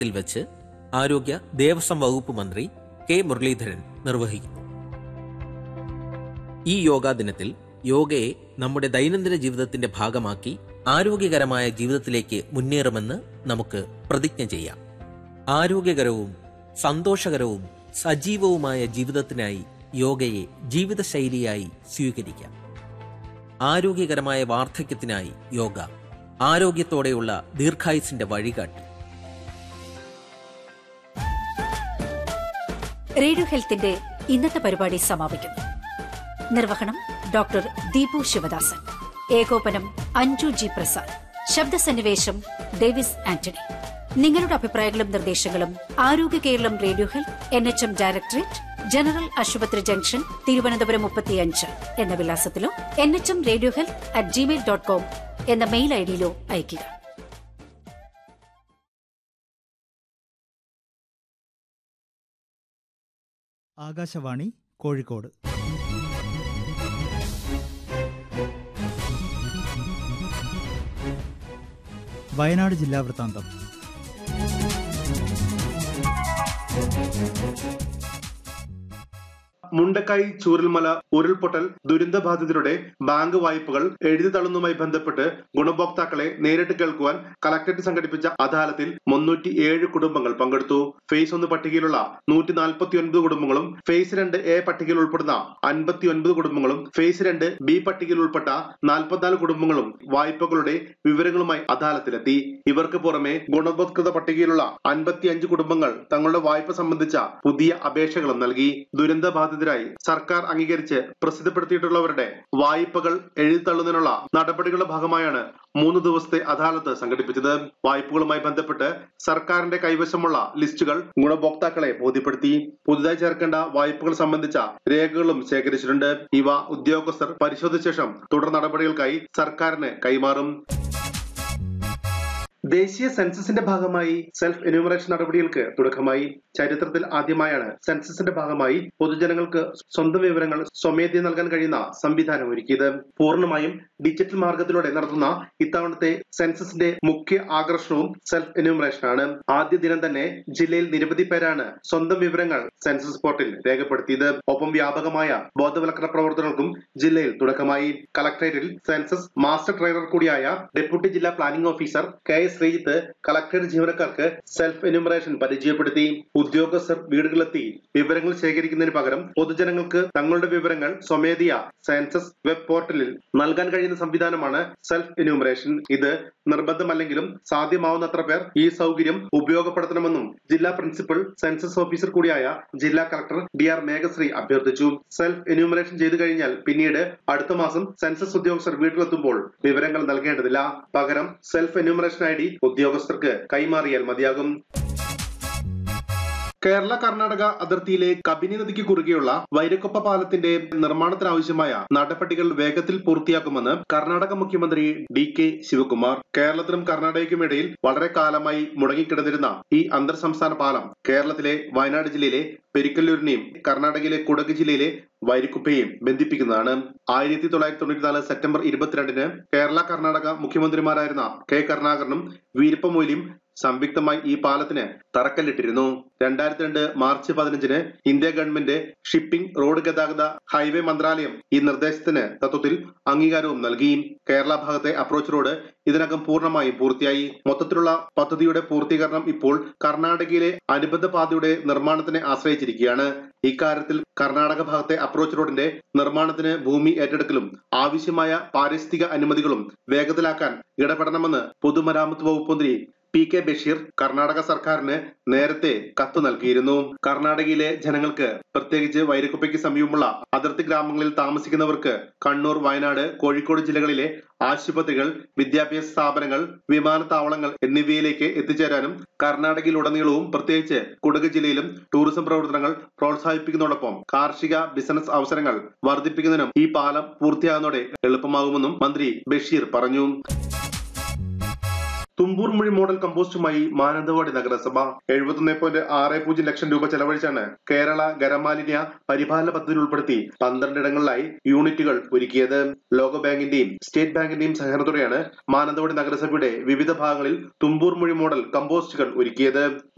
ിൽ വെച്ച് ആരോഗ്യ ദേവസ്വം വകുപ്പ് മന്ത്രി കെ മുരളീധരൻ നിർവഹിക്കുന്നു ഈ യോഗാ ദിനത്തിൽ യോഗയെ നമ്മുടെ ദൈനംദിന ജീവിതത്തിന്റെ ഭാഗമാക്കി ആരോഗ്യകരമായ ജീവിതത്തിലേക്ക് മുന്നേറുമെന്ന് നമുക്ക് പ്രതിജ്ഞ ചെയ്യാം ആരോഗ്യകരവും സന്തോഷകരവും സജീവവുമായ ജീവിതത്തിനായി യോഗയെ ജീവിതശൈലിയായി സ്വീകരിക്കാം ആരോഗ്യകരമായ വാർദ്ധക്യത്തിനായി യോഗ ആരോഗ്യത്തോടെയുള്ള ദീർഘായുസിന്റെ വഴികാട്ടി റേഡിയോ ഹെൽത്തിന്റെ ഇന്നത്തെ പരിപാടി സമാപിക്കുന്നു നിർവഹണം ഡോക്ടർ ദീപു ശിവദാസൻ ഏകോപനം അഞ്ജു ജി പ്രസാദ് ശബ്ദസന്നിവേശം ഡേവിസ് ആന്റണി നിങ്ങളുടെ അഭിപ്രായങ്ങളും നിർദ്ദേശങ്ങളും ആരോഗ്യ Keralam radio health N H M directorate general ആശുപത്രി ജംഗ്ഷൻ തിരുവനന്തപുരം മുപ്പത്തിയഞ്ച് എന്ന വിലാസത്തിലോ N H M radio health at gmail dot com എന്ന മെയിൽ ഐഡിയിലോ അയയ്ക്കുക ആകാശവാണി കോഴിക്കോട് വയനാട് ജില്ലാ വൃത്താന്തം മുണ്ടക്കായി ചൂരൽമല ഉരുൾപൊട്ടൽ ദുരന്തബാധിതരുടെ ബാങ്ക് വായ്പകൾ എഴുതി തള്ളുന്നതുമായി ബന്ധപ്പെട്ട് ഗുണഭോക്താക്കളെ നേരിട്ട് കേൾക്കുവാൻ കളക്ടറേറ്റ് സംഘടിപ്പിച്ച അദാലത്തിൽ മുന്നൂറ്റി ഏഴ് കുടുംബങ്ങൾ പങ്കെടുത്തു ഫേസ് ഒന്ന് പട്ടികയിലുള്ള നൂറ്റി നാൽപ്പത്തി ഒൻപത് കുടുംബങ്ങളും ഫേസ് രണ്ട് എ പട്ടികയിൽ ഉൾപ്പെടുന്ന അൻപത്തി ഒൻപത് കുടുംബങ്ങളും ഫേസ് രണ്ട് ബി പട്ടികയിൽ ഉൾപ്പെട്ട നാൽപ്പത്തിനാല് കുടുംബങ്ങളും വായ്പകളുടെ വിവരങ്ങളുമായി അദാലത്തിലെത്തി ഇവർക്ക് പുറമെ ഗുണഭോക്തൃ പട്ടികയിലുള്ള അൻപത്തി അഞ്ച് കുടുംബങ്ങൾ തങ്ങളുടെ വായ്പ സംബന്ധിച്ച പുതിയ അപേക്ഷകളും നൽകി ദുരന്തബാധിതരായി സർക്കാർ അംഗീകരിച്ച് പ്രസിദ്ധപ്പെടുത്തിയിട്ടുള്ളവരുടെ വായ്പകൾ എഴുതിത്തള്ളുന്നതിനുള്ള നടപടികളുടെ ഭാഗമായാണ് മൂന്ന് ദിവസത്തെ അദാലത്ത് സംഘടിപ്പിച്ചത് വായ്പകളുമായി ബന്ധപ്പെട്ട് സർക്കാരിന്റെ കൈവശമുള്ള ലിസ്റ്റുകൾ ഗുണഭോക്താക്കളെ ബോധ്യപ്പെടുത്തി പുതുതായി ചേർക്കേണ്ട വായ്പകൾ സംബന്ധിച്ച രേഖകളും ശേഖരിച്ചിട്ടുണ്ട് ഇവ ഉദ്യോഗസ്ഥർ പരിശോധിച്ച ശേഷം തുടർ നടപടികൾക്കായി സർക്കാരിന് കൈമാറും ദേശീയ സെൻസസിന്റെ ഭാഗമായി സെൽഫ് എന്യൂമറേഷൻ നടപടികൾക്ക് തുടക്കമായി ചരിത്രത്തിൽ ആദ്യമായാണ് സെൻസസിന്റെ ഭാഗമായി പൊതുജനങ്ങൾക്ക് സ്വന്തം വിവരങ്ങൾ സ്വമേധയ നൽകാൻ കഴിയുന്ന സംവിധാനം ഒരുക്കിയത് പൂർണ്ണമായും ഡിജിറ്റൽ മാർഗത്തിലൂടെ നടത്തുന്ന ഇത്തവണത്തെ സെൻസസിന്റെ മുഖ്യ ആകർഷണവും സെൽഫ് എന്യൂമറേഷൻ ആണ് ആദ്യ ദിനം തന്നെ ജില്ലയിൽ നിരവധി പേരാണ് സ്വന്തം വിവരങ്ങൾ സെൻസസ് പോർട്ടിൽ രേഖപ്പെടുത്തിയത് ഒപ്പം വ്യാപകമായ ബോധവൽക്കരണ പ്രവർത്തനങ്ങൾക്കും ജില്ലയിൽ തുടക്കമായി കളക്ടറേറ്റിൽ സെൻസസ് മാസ്റ്റർ ട്രെയിനർ കൂടിയായ ഡെപ്യൂട്ടി ജില്ലാ planning officer K S Sreejith collectorate ജീവനക്കാർക്ക് സെൽഫ് എന്യൂമറേഷൻ പരിചയപ്പെടുത്തി ഉദ്യോഗസ്ഥർ വീടുകളിലെത്തി വിവരങ്ങൾ ശേഖരിക്കുന്നതിന് പകരം പൊതുജനങ്ങൾക്ക് തങ്ങളുടെ വിവരങ്ങൾ സ്വമേധയാ സെൻസസ് വെബ് പോർട്ടലിൽ നൽകാൻ കഴിയുന്ന സംവിധാനമാണ് സെൽഫ് എന്യൂമറേഷൻ ഇത് നിർബന്ധമല്ലെങ്കിലും സാധ്യമാവുന്നത്ര പേർ ഈ സൗകര്യം ഉപയോഗപ്പെടുത്തണമെന്നും ജില്ലാ പ്രിൻസിപ്പൽ സെൻസസ് ഓഫീസർ കൂടിയായ ജില്ലാ കളക്ടർ ഡി ആർ മേഘശ്രീ അഭ്യർത്ഥിച്ചു സെൽഫ് എന്യൂമറേഷൻ ചെയ്തു കഴിഞ്ഞാൽ പിന്നീട് അടുത്ത മാസം സെൻസസ് ഉദ്യോഗസ്ഥർ വീട്ടിലെത്തുമ്പോൾ വിവരങ്ങൾ നൽകേണ്ടതില്ല പകരം സെൽഫ് എന്യൂമറേഷൻ ഐ ഡി ഉദ്യോഗസ്ഥർക്ക് കൈമാറിയാൽ മതിയാകും കേരള കർണാടക അതിർത്തിയിലെ കബിനി നദിക്ക് കുറുകെയുള്ള വൈരക്കൊപ്പ പാലത്തിന്റെ നിർമ്മാണത്തിനാവശ്യമായ നടപടികൾ വേഗത്തിൽ പൂർത്തിയാക്കുമെന്ന് കർണാടക മുഖ്യമന്ത്രി ഡി കെ ശിവകുമാർ കേരളത്തിനും കർണാടകയ്ക്കും ഇടയിൽ വളരെ കാലമായി മുടങ്ങിക്കിടന്നിരുന്ന ഈ അന്തർ സംസ്ഥാന പാലം കേരളത്തിലെ വയനാട് ജില്ലയിലെ പെരിക്കല്ലൂരിനെയും കർണാടകയിലെ കുടക് ജില്ലയിലെ വൈരിക്കുപ്പയും ബന്ധിപ്പിക്കുന്നതാണ് ആയിരത്തി തൊള്ളായിരത്തി തൊണ്ണൂറ്റിനാല് സെപ്റ്റംബർ ഇരുപത്തിരണ്ടിന് കേരള കർണാടക മുഖ്യമന്ത്രിമാരായിരുന്ന കെ കരുണാകരനും വീരപ്പ മൊയ്ലിയും സംയുക്തമായി ഈ പാലത്തിന് തറക്കല്ലിട്ടിരുന്നു രണ്ടായിരത്തി രണ്ട് മാർച്ച് പതിനഞ്ചിന് ഇന്ത്യ ഗവൺമെന്റ് ഷിപ്പിംഗ് റോഡ് ഗതാഗത ഹൈവേ മന്ത്രാലയം ഈ നിർദ്ദേശത്തിന് തത്വത്തിൽ അംഗീകാരവും നൽകി കേരള ഭാഗത്തെ അപ്രോച്ച് റോഡ് ഇതിനകം പൂർണ്ണമായും പൂർത്തിയായി മൊത്തത്തിലുള്ള പദ്ധതിയുടെ പൂർത്തീകരണം ഇപ്പോൾ കർണാടകയിലെ അനുബന്ധ പാതയുടെ നിർമ്മാണത്തിനെ ആശ്രയിച്ചിരിക്കുകയാണ് ഇക്കാര്യത്തിൽ കർണാടക ഭാഗത്തെ അപ്രോച്ച് റോഡിന്റെ നിർമ്മാണത്തിന് ഭൂമി ഏറ്റെടുക്കലും ആവശ്യമായ പാരിസ്ഥിതിക അനുമതികളും വേഗത്തിലാക്കാൻ ഇടപെടണമെന്ന് പൊതുമരാമത്ത് വകുപ്പ് മന്ത്രി പി കെ ബഷീർ കർണാടക സർക്കാരിന് നേരത്തെ കത്ത് നൽകിയിരുന്നു കർണാടകയിലെ ജനങ്ങൾക്ക് പ്രത്യേകിച്ച് വൈരക്കുപ്പയ്ക്ക് സമീപമുള്ള അതിർത്തി ഗ്രാമങ്ങളിൽ താമസിക്കുന്നവർക്ക് കണ്ണൂർ വയനാട് കോഴിക്കോട് ജില്ലകളിലെ ആശുപത്രികൾ വിദ്യാഭ്യാസ സ്ഥാപനങ്ങൾ വിമാനത്താവളങ്ങൾ എന്നിവയിലേക്ക് എത്തിച്ചേരാനും കർണാടകയിലുടനീളവും പ്രത്യേകിച്ച് കുടക് ജില്ലയിലും ടൂറിസം പ്രവർത്തനങ്ങൾ പ്രോത്സാഹിപ്പിക്കുന്നതോടൊപ്പം കാർഷിക ബിസിനസ് അവസരങ്ങൾ വർദ്ധിപ്പിക്കുന്നതിനും ഈ പാലം പൂർത്തിയാകുന്നതോടെ എളുപ്പമാകുമെന്നും മന്ത്രി ബഷീർ പറഞ്ഞു തുമ്പൂർ മൊഴി മോഡൽ കമ്പോസ്റ്റുമായി മാനന്തവാടി നഗരസഭ എഴുപത്തൊന്ന് പോയിന്റ് ആറ് പൂജ്യം ലക്ഷം രൂപ ചെലവഴിച്ചാണ് കേരള ഖരമാലിന്യ പരിപാലന പദ്ധതിയിൽ ഉൾപ്പെടുത്തി പന്ത്രണ്ടിടങ്ങളിലായി യൂണിറ്റുകൾ ഒരുക്കിയത് ലോകബാങ്കിന്റെയും സ്റ്റേറ്റ് ബാങ്കിന്റെയും സഹകരണത്തോടെയാണ് മാനന്തവാടി നഗരസഭയുടെ വിവിധ ഭാഗങ്ങളിൽ തുമ്പൂർ മൊഴി മോഡൽ കമ്പോസ്റ്റുകൾ ഒരുക്കിയത്